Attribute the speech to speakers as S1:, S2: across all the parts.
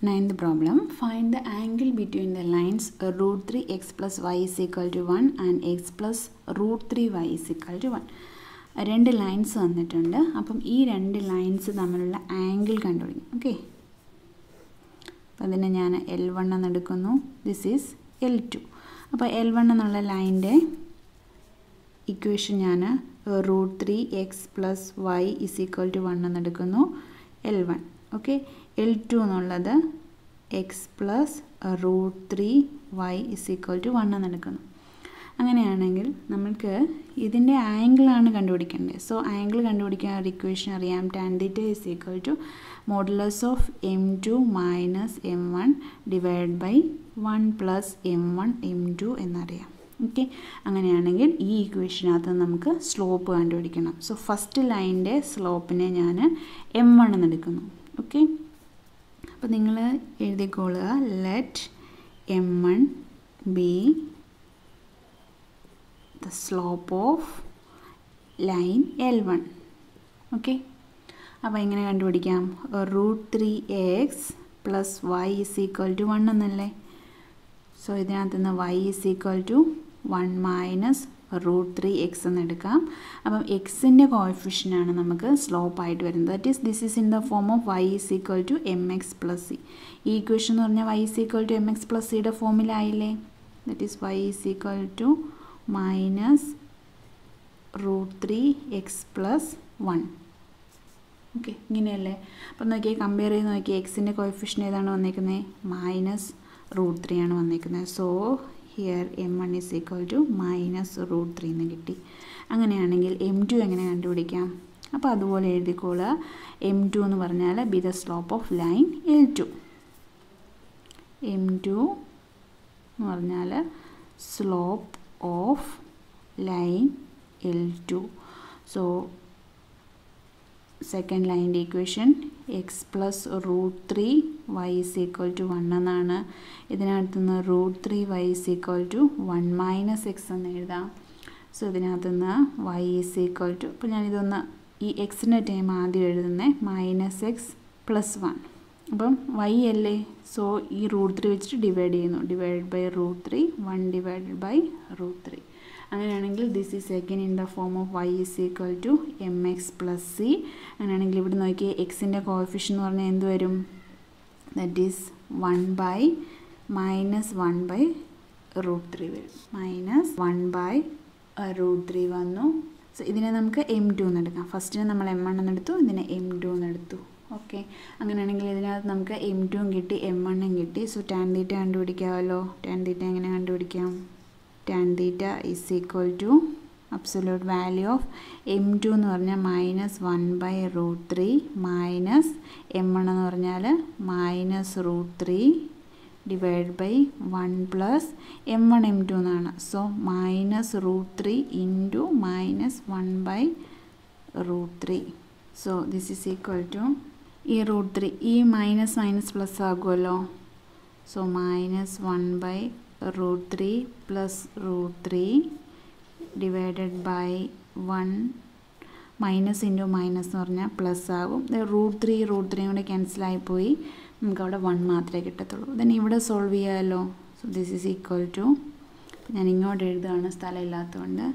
S1: Ninth problem. Find the angle between the lines uh, root 3 x plus y is equal to 1 and x plus root 3 y is equal to 1. രണ്ട് lines തന്നിട്ടുണ്ട് അപ്പം ഈ രണ്ട് lines തമ്മിലുള്ള angle കണ്ടുപിടിക്കും okay അപ്പം അതിനെ ഞാൻ എൽ വൺ എന്ന് എടുക്കുന്നു ദിസ് ഈസ് എൽ ടു അപ്പോൾ എൽ വൺ എന്നുള്ള ലൈൻ്റെ ഇക്വേഷൻ ഞാൻ root three X plus Y is equal to one എന്ന് എടുക്കുന്നു L one okay L two എന്നുള്ളത് X plus root three Y is equal to one എന്ന് എടുക്കുന്നു അങ്ങനെയാണെങ്കിൽ നമുക്ക് ഇതിൻ്റെ ആംഗിളാണ് കണ്ടുപിടിക്കേണ്ടത് സോ ആംഗിൾ കണ്ടുപിടിക്കാൻ ഒരു ഇക്വേഷൻ അറിയാം tan theta is equal to modulus of M two minus M one divide by one plus M one M two എന്നറിയാം ഓക്കെ അങ്ങനെയാണെങ്കിൽ ഈ ഇക്വേഷനകത്ത് നമുക്ക് സ്ലോപ്പ് കണ്ടുപിടിക്കണം സോ ഫസ്റ്റ് ലൈൻ്റെ സ്ലോപ്പിനെ ഞാൻ എം വൺ എന്ന് എടുക്കുന്നു ഓക്കെ അപ്പോൾ നിങ്ങൾ എഴുതിക്കോളുക let M one be the slope of line L one okay അപ്പോൾ എങ്ങനെ കണ്ടുപിടിക്കാം root three X plus Y is equal to one എന്നല്ലേ സോ ഇതിനകത്ത് നിന്ന് Y is equal to one minus root three X എന്ന് എടുക്കാം അപ്പം എക്സിൻ്റെ കോഫിഷ്യനാണ് നമുക്ക് സ്ലോപ്പ് ആയിട്ട് വരുന്നത് that is this is in the form of Y is equal to M X plus C ഈ ഇക്വേഷൻ എന്ന് പറഞ്ഞാൽ Y is equal to M X plus സിയുടെ ഫോമിലായില്ലേ that is Y is equal to minus root three X plus one okay ഇങ്ങനെയല്ലേ അപ്പം നോക്കിയാൽ compare ചെയ്ത് നോക്കിയാൽ എക്സിൻ്റെ കോഫിഷ്യൻ ഏതാണ് വന്നേക്കുന്നത് മൈനസ് റൂട്ട് ത്രീ ആണ് വന്നേക്കുന്നത് so here M one is equal to minus root three എന്ന് കിട്ടി അങ്ങനെയാണെങ്കിൽ എം ടു എങ്ങനെ കണ്ടുപിടിക്കാം അപ്പോൾ അതുപോലെ എഴുതിക്കോളുക എം ടു എന്ന് പറഞ്ഞാൽ be the slope of line L two M two എന്ന് പറഞ്ഞാൽ slope of line L two so second ലൈൻ്റെ equation X plus root three Y is equal to one എന്നാണ് ഇതിനകത്ത് നിന്ന് root three Y is equal to one minus X എന്ന് എഴുതാം so ഇതിനകത്ത് നിന്ന് വൈ ഇസ് ഈക്വൽ ടു അപ്പോൾ ഞാനിതൊന്ന് ഈ എക്സിൻ്റെ ടൈം ആദ്യം എഴുതുന്നത് മൈനസ് എക്സ് പ്ലസ് വൺ അപ്പം വൈ അല്ലേ സോ ഈ റൂട്ട് ത്രീ വെച്ചിട്ട് ഡിവൈഡ് ചെയ്യുന്നു divide by root three one divided by root three അങ്ങനെയാണെങ്കിൽ this is again in the form of Y is equal to M X plus C അങ്ങനെയാണെങ്കിൽ ഇവിടെ നോക്കി എക്സിൻ്റെ കോഫിഷ്യൻ എന്ന് പറഞ്ഞാൽ എന്ത് വരും that is one by minus one by root three വരും minus one by root three വന്നു സോ ഇതിനെ നമുക്ക് എം ടു എന്ന് എടുക്കാം ഫസ്റ്റിന് നമ്മൾ എം വൺ എന്നെടുത്തു ഇതിനെ എം ടു എന്ന് എടുത്തു ഓക്കെ അങ്ങനെയാണെങ്കിൽ ഇതിനകത്ത് നമുക്ക് എം ടുവും കിട്ടി എം വണ്ണും കിട്ടി സോ ടാൻ തീറ്റ കണ്ടുപിടിക്കാമല്ലോ ടാൻ തീറ്റ എങ്ങനെ കണ്ടുപിടിക്കാം tan theta is equal to absolute value of M two എന്ന് പറഞ്ഞാൽ minus one by root three minus M one എന്ന് പറഞ്ഞാൽ minus root three divide by one plus M one M two എന്നാണ് so minus root three into minus one by root three so this is equal to ഈ root three ഈ minus minus plus ആകുമല്ലോ so minus one by root three plus root three divided by one minus into minus എന്ന് പറഞ്ഞാൽ plus ആകും root three root ത്രീയും കൂടെ ക്യാൻസലായിപ്പോയി നമുക്ക് അവിടെ വൺ മാത്രമേ കിട്ടത്തുള്ളൂ ദെൻ ഇവിടെ സോൾവ് ചെയ്യാമല്ലോ so this is equal to ഞാൻ ഇങ്ങോട്ട് എഴുതുകയാണ് സ്ഥലമില്ലാത്തതുകൊണ്ട്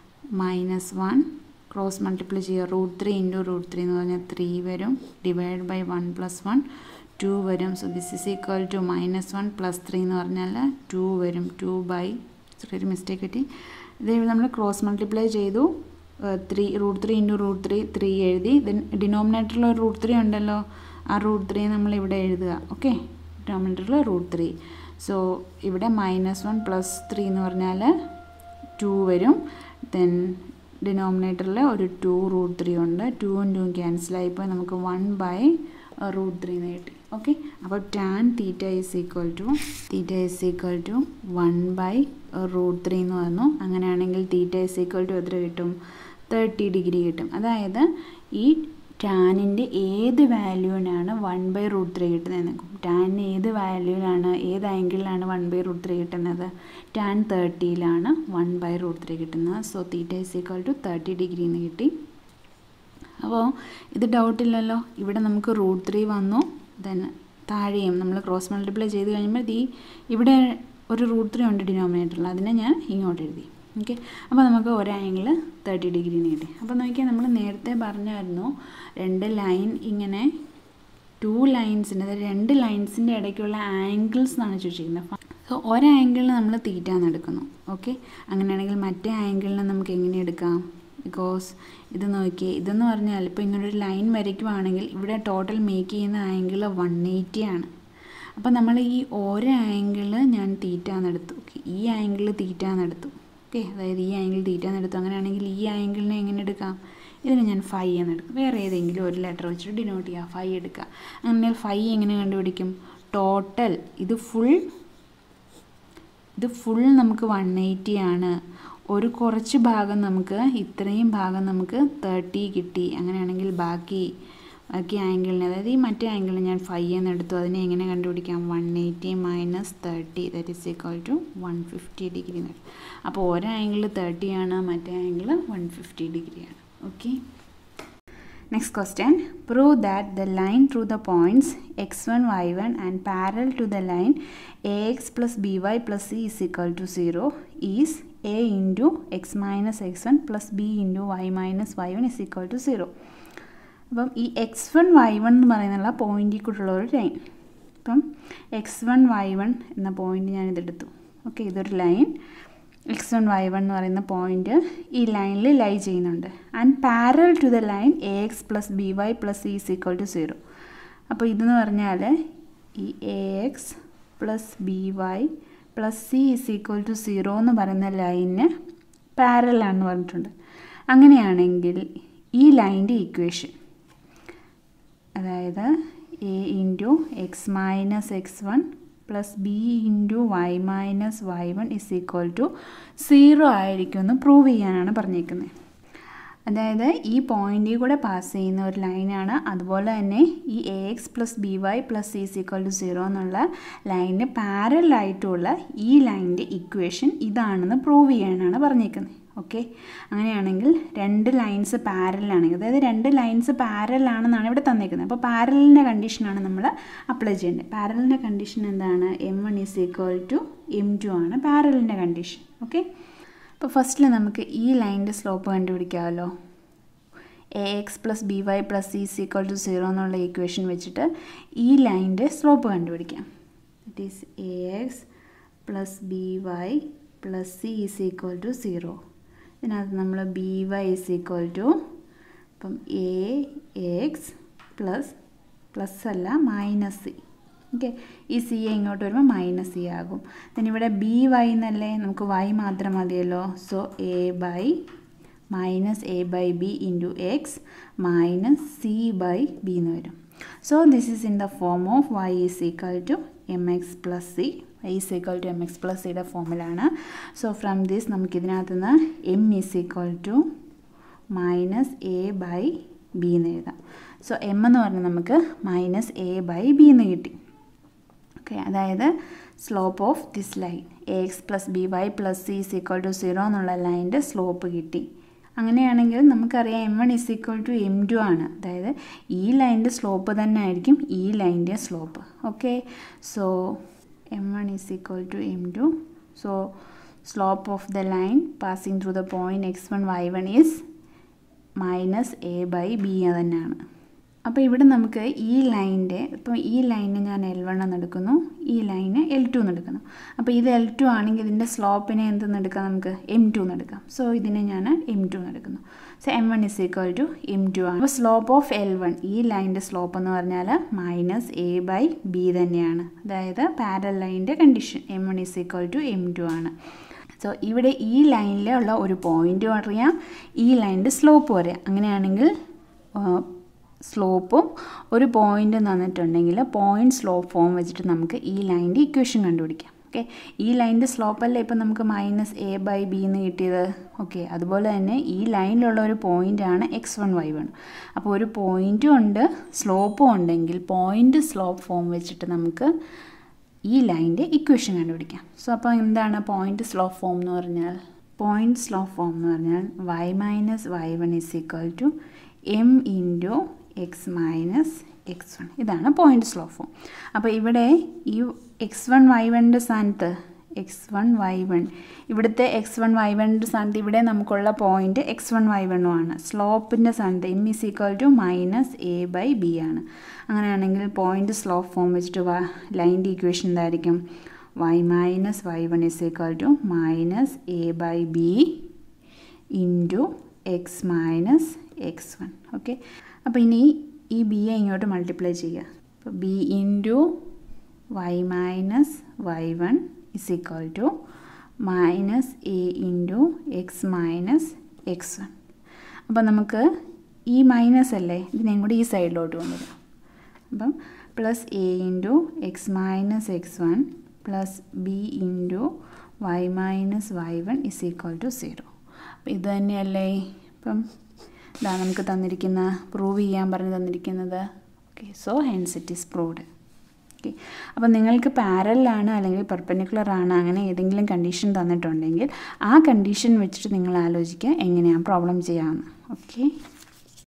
S1: മൈനസ് വൺ ക്രോസ് മൾട്ടിപ്ലൈ ചെയ്യുക root three into root three എന്ന് പറഞ്ഞാൽ ത്രീ വരും divide by one plus one two വരും so this is equal to minus one plus three എന്ന് പറഞ്ഞാൽ ടു വരും ടു ബൈ ചെറിയൊരു മിസ്റ്റേക്ക് കിട്ടി ഇത് നമ്മൾ ക്രോസ് മൾട്ടിപ്ലൈ ചെയ്തു three root three into root three three എഴുതി ദെൻ ഡിനോമിനേറ്ററിൽ ഒരു റൂട്ട് ത്രീ ഉണ്ടല്ലോ ആ റൂട്ട് ത്രീ നമ്മൾ ഇവിടെ എഴുതുക ഓക്കെ ഡിനോമിനേറ്ററിൽ റൂട്ട് ത്രീ സോ ഇവിടെ മൈനസ് വൺ പ്ലസ് ത്രീ എന്ന് പറഞ്ഞാൽ ടു വരും ദെൻ ഡിനോമിനേറ്ററിൽ ഒരു ടു റൂട്ട് ത്രീ ഉണ്ട് ടൂവും ടൂവും ക്യാൻസലായിപ്പോൾ നമുക്ക് വൺ ബൈ റൂട്ട് ത്രീ എന്ന് കിട്ടി ഓക്കെ അപ്പോൾ tan theta is equal to theta is equal to one by root three എന്ന് പറഞ്ഞു അങ്ങനെയാണെങ്കിൽ തീറ്റ ഈസ് ഈക്വൽ ടു എത്ര കിട്ടും തേർട്ടി ഡിഗ്രി കിട്ടും അതായത് ഈ ടാനിൻ്റെ ഏത് വാല്യൂവിനാണ് വൺ ബൈ റൂട്ട് ത്രീ കിട്ടുന്നത് നോക്കും ടാനിന് ഏത് വാല്യൂവിലാണ് ഏത് ആംഗിളിലാണ് വൺ ബൈ റൂട്ട് ത്രീ കിട്ടുന്നത് ടാൻ തേർട്ടിയിലാണ് വൺ ബൈ റൂട്ട് ത്രീ കിട്ടുന്നത് so theta is equal to thirty degree എന്ന് കിട്ടി അപ്പോൾ ഇത് ഡൗട്ടില്ലല്ലോ ഇവിടെ നമുക്ക് റൂട്ട് ത്രീ വന്നു ദെൻ താഴെയും നമ്മൾ ക്രോസ് മൾട്ടിപ്ലൈ ചെയ്ത് കഴിയുമ്പോൾ ഈ ഇവിടെ ഒരു റൂട്ട് ത്രീ ഉണ്ട് ഡിനോമിനേറ്ററിൽ അതിനെ ഞാൻ ഇങ്ങോട്ട് എഴുതി ഓക്കെ അപ്പോൾ നമുക്ക് ഒരു ആംഗിൾ തേർട്ടി ഡിഗ്രി കിട്ടി അപ്പോൾ നോക്കിയാൽ നമ്മൾ നേരത്തെ പറഞ്ഞായിരുന്നു രണ്ട് ലൈൻ ഇങ്ങനെ ടു ലൈൻസിൻ്റെ അതായത് രണ്ട് ലൈൻസിൻ്റെ ഇടയ്ക്കുള്ള ആംഗിൾസ് എന്നാണ് ചോദിച്ചിരിക്കുന്നത് സോ ഒരു ആംഗിളിന് നമ്മൾ തീറ്റാന്ന് എടുക്കുന്നു ഓക്കെ അങ്ങനെയാണെങ്കിൽ മറ്റേ ആംഗിളിനെ നമുക്ക് എങ്ങനെ എടുക്കാം ബിക്കോസ് ഇത് നോക്കിയേ ഇതെന്ന് പറഞ്ഞാൽ ഇപ്പോൾ ഇങ്ങനൊരു ലൈൻ വരയ്ക്കുവാണെങ്കിൽ ഇവിടെ ടോട്ടൽ മേക്ക് ചെയ്യുന്ന ആംഗിൾ വൺ എയ്റ്റി ആണ് അപ്പോൾ നമ്മൾ ഈ ഓരോ ആംഗിൾ ഞാൻ തീറ്റാന്ന് എടുത്തു ഓക്കെ ഈ ആംഗിൾ തീറ്റാന്ന് എടുത്തു ഓക്കെ അതായത് ഈ ആംഗിൾ തീറ്റാന്ന് എടുത്തു അങ്ങനെയാണെങ്കിൽ ഈ ആംഗിളിനെ എങ്ങനെ എടുക്കാം ഇതിന് ഞാൻ ഫൈ എന്ന് എടുക്കും വേറെ ഏതെങ്കിലും ഒരു ലെറ്റർ വെച്ചിട്ട് ഡിനോട്ട് ചെയ്യുക ഫൈ എടുക്കുക അങ്ങനെ ഫൈ എങ്ങനെ കണ്ടുപിടിക്കും ടോട്ടൽ ഇത് ഫുൾ ഇത് ഫുൾ നമുക്ക് വൺ എയ്റ്റി ആണ് ഒരു കുറച്ച് ഭാഗം നമുക്ക് ഇത്രയും ഭാഗം നമുക്ക് തേർട്ടി കിട്ടി അങ്ങനെയാണെങ്കിൽ ബാക്കി ബാക്കി ആംഗിളിന് അതായത് ഈ മറ്റേ ആംഗിളിന് ഞാൻ ഫൈവ് എന്ന് എടുത്തു അതിനെ എങ്ങനെ കണ്ടുപിടിക്കാം one eighty minus thirty that is equal to one fifty degree എന്ന് അപ്പോൾ ഒരു ആംഗിൾ തേർട്ടി ആണ് മറ്റേ ആംഗിൾ വൺ ഫിഫ്റ്റി ഡിഗ്രിയാണ് okay Next question. Prove that the line through the points x1, y1 and parallel to the line ax plus by plus c is equal to 0 is a into x minus x1 plus b into y minus y1 is equal to 0. അപ്പം ഈ x one y one എന്ന് പറയുന്നുള്ള പോയിന്റിൽ കൂടെയുള്ള ഒരു line അപ്പം x one y one എന്ന point ഞാനിതെടുത്തു okay ഇതൊരു line x one y one എന്ന് പറയുന്ന പോയിന്റ് ഈ ലൈനിൽ ലൈ ചെയ്യുന്നുണ്ട് and parallel to the line a x plus b y plus c is equal to zero അപ്പോൾ ഇതെന്ന് പറഞ്ഞാൽ ഈ a x plus b y plus c is equal to zero എന്ന് പറയുന്ന ലൈനിന് പാരലാണെന്ന് പറഞ്ഞിട്ടുണ്ട് അങ്ങനെയാണെങ്കിൽ ഈ ലൈൻ്റെ ഇക്വേഷൻ അതായത് a into x minus x one plus b into y minus y one is equal to zero ആയിരിക്കും എന്ന് പ്രൂവ് ചെയ്യാനാണ് പറഞ്ഞേക്കുന്നത് അതായത് ഈ പോയിന്റിൽ കൂടെ പാസ് ചെയ്യുന്ന ഒരു ലൈനാണ് അതുപോലെ തന്നെ ഈ a x plus b y plus c equal to zero എന്നുള്ള ലൈനിന് പാരലായിട്ടുള്ള ഈ ലൈനിൻ്റെ ഇക്വേഷൻ ഇതാണെന്ന് പ്രൂവ് ചെയ്യാനാണ് പറഞ്ഞേക്കുന്നത് ഓക്കെ അങ്ങനെയാണെങ്കിൽ രണ്ട് ലൈൻസ് പാരലാണെങ്കിൽ അതായത് രണ്ട് ലൈൻസ് പാരലാണെന്നാണ് ഇവിടെ തന്നേക്കുന്നത് അപ്പോൾ പാരലിൻ്റെ കണ്ടീഷനാണ് നമ്മൾ അപ്ലൈ ചെയ്യേണ്ടത് പാരലിൻ്റെ കണ്ടീഷൻ എന്താണ് m one is equal to M two ആണ് പാരലിൻ്റെ കണ്ടീഷൻ ഓക്കെ അപ്പോൾ ഫസ്റ്റിൽ നമുക്ക് ഈ ലൈനിൻ്റെ സ്ലോപ്പ് കണ്ടുപിടിക്കാമല്ലോ a x plus b y plus c equal to zero എന്നുള്ള ഇക്വേഷൻ വെച്ചിട്ട് ഈ ലൈനിൻ്റെ സ്ലോപ്പ് കണ്ടുപിടിക്കാം it is a x plus b y plus c is equal to zero ഇതിനകത്ത് നമ്മൾ b y is equal to ഇപ്പം a x plus plus അല്ല minus C okay ഈ സി ഇങ്ങോട്ട് വരുമ്പോൾ മൈനസ് സി ആകും then ഇവിടെ ബി വൈ എന്നല്ലേ നമുക്ക് വൈ മാത്രം മതിയല്ലോ so a by minus a by b into x minus c by b എന്ന് വരും so this is in the form of y is equal to M X plus c y is equal to M X plus സിയുടെ ഫോമിലാണ് so from this നമുക്കിതിനകത്ത് നിന്ന് m is equal to minus a by b എന്ന് എഴുതാം so M എന്ന് പറഞ്ഞാൽ നമുക്ക് minus a by b എന്ന് കിട്ടി ഓക്കെ അതായത് slope of this line a x plus b y plus c is equal to zero എന്നുള്ള ലൈനിൻ്റെ സ്ലോപ്പ് കിട്ടി അങ്ങനെയാണെങ്കിൽ നമുക്കറിയാം m one is equal to M two ആണ് അതായത് ഈ ലൈനിൻ്റെ സ്ലോപ്പ് തന്നെ ആയിരിക്കും ഈ ലൈനിൻ്റെ slope okay so m one is equal to M two so slope of the line passing through the point x one y one is minus a by b തന്നെയാണ് അപ്പോൾ ഇവിടെ നമുക്ക് ഈ ലൈനിൻ്റെ ഇപ്പോൾ ഈ ലൈനിന് ഞാൻ എൽ വൺ എന്ന് എടുക്കുന്നു ഈ ലൈന് എൽ ടു എന്ന് എടുക്കുന്നു അപ്പോൾ ഇത് എൽ ടു ആണെങ്കിൽ ഇതിൻ്റെ സ്ലോപ്പിനെ എന്തെന്ന് എടുക്കാം നമുക്ക് എം ടു എന്ന് എടുക്കാം സോ ഇതിനെ ഞാൻ എം ടു എന്ന് എടുക്കുന്നു so m one is equal to M two ആണ് അപ്പോൾ സ്ലോപ്പ് ഓഫ് എൽ വൺ ഈ ലൈനിൻ്റെ സ്ലോപ്പ് എന്ന് പറഞ്ഞാൽ മൈനസ് എ ബൈ ബി തന്നെയാണ് അതായത് പാരൽ ലൈനിൻ്റെ condition m one is equal to M two ആണ് സോ ഇവിടെ ഈ ലൈനിലുള്ള ഒരു പോയിൻറ്റും അറിയാം ഈ ലൈനിൻ്റെ സ്ലോപ്പും അറിയാം അങ്ങനെയാണെങ്കിൽ സ്ലോപ്പും ഒരു പോയിൻ്റ് തന്നിട്ടുണ്ടെങ്കിൽ പോയിൻ്റ് സ്ലോപ്പ് ഫോം വെച്ചിട്ട് നമുക്ക് ഈ ലൈനിൻ്റെ ഇക്വേഷൻ കണ്ടുപിടിക്കാം ഓക്കെ ഈ ലൈനിൻ്റെ സ്ലോപ്പല്ലേ ഇപ്പം നമുക്ക് മൈനസ് എ ബൈ ബി എന്ന് കിട്ടിയത് ഓക്കെ അതുപോലെ തന്നെ ഈ ലൈനിലുള്ള ഒരു പോയിൻ്റാണ് എക്സ് വൺ വൈ വൺ അപ്പോൾ ഒരു പോയിൻറ്റും ഉണ്ട് സ്ലോപ്പും ഉണ്ടെങ്കിൽ പോയിൻ്റ് സ്ലോപ്പ് ഫോം വെച്ചിട്ട് നമുക്ക് ഈ ലൈനിൻ്റെ ഇക്വേഷൻ കണ്ടുപിടിക്കാം സോ അപ്പോൾ എന്താണ് പോയിൻ്റ് സ്ലോപ്പ് ഫോം എന്ന് പറഞ്ഞാൽ പോയിൻ്റ് സ്ലോപ്പ് ഫോം എന്ന് പറഞ്ഞാൽ y minus y one is equal to m into x minus x one ഇതാണ് പോയിൻ്റ് സ്ലോ ഫോം അപ്പോൾ ഇവിടെ ഈ എക്സ് വൺ വൈ വണ്ണിൻ്റെ സ്ഥാനത്ത് എക്സ് വൺ വൈ വൺ ഇവിടുത്തെ എക്സ് വൺ വൈ വണ്ണിൻ്റെ സ്ഥാനത്ത് ഇവിടെ നമുക്കുള്ള പോയിൻ്റ് എക്സ് വൺ വൈ വണ്ണും ആണ് സ്ലോപ്പിൻ്റെ സ്ഥാനത്ത് m is equal to minus a by b ആണ് അങ്ങനെയാണെങ്കിൽ പോയിൻ്റ് സ്ലോപ്പ് ഫോം വെച്ചിട്ട് ലൈൻ്റെ ഇക്വേഷൻ എന്തായിരിക്കും y minus y one is equal to minus a by b into x minus x one okay അപ്പോൾ ഇനി ഈ ബിയെ ഇങ്ങോട്ട് മൾട്ടിപ്ലൈ ചെയ്യുക അപ്പോൾ b into y minus y one is equal to minus a into x minus x one അപ്പോൾ നമുക്ക് ഈ മൈനസ് അല്ലേ ഇതിനെയും കൂടി ഈ സൈഡിലോട്ട് കൊണ്ടുവരാം അപ്പം plus a into x minus x one plus b into y minus y one is equal to zero അപ്പം ഇത് തന്നെയല്ലേ ഇപ്പം ഇതാ നമുക്ക് തന്നിരിക്കുന്ന പ്രൂവ് ചെയ്യാൻ പറഞ്ഞ് തന്നിരിക്കുന്നത് okay so hence it is proved okay അപ്പോൾ നിങ്ങൾക്ക് പാരലാണ് അല്ലെങ്കിൽ പെർപ്പനിക്കുലർ ആണ് അങ്ങനെ ഏതെങ്കിലും കണ്ടീഷൻ തന്നിട്ടുണ്ടെങ്കിൽ ആ കണ്ടീഷൻ വെച്ചിട്ട് നിങ്ങൾ ആലോചിക്കുക എങ്ങനെയാണ് പ്രോബ്ലം ചെയ്യാമെന്ന് ഓക്കെ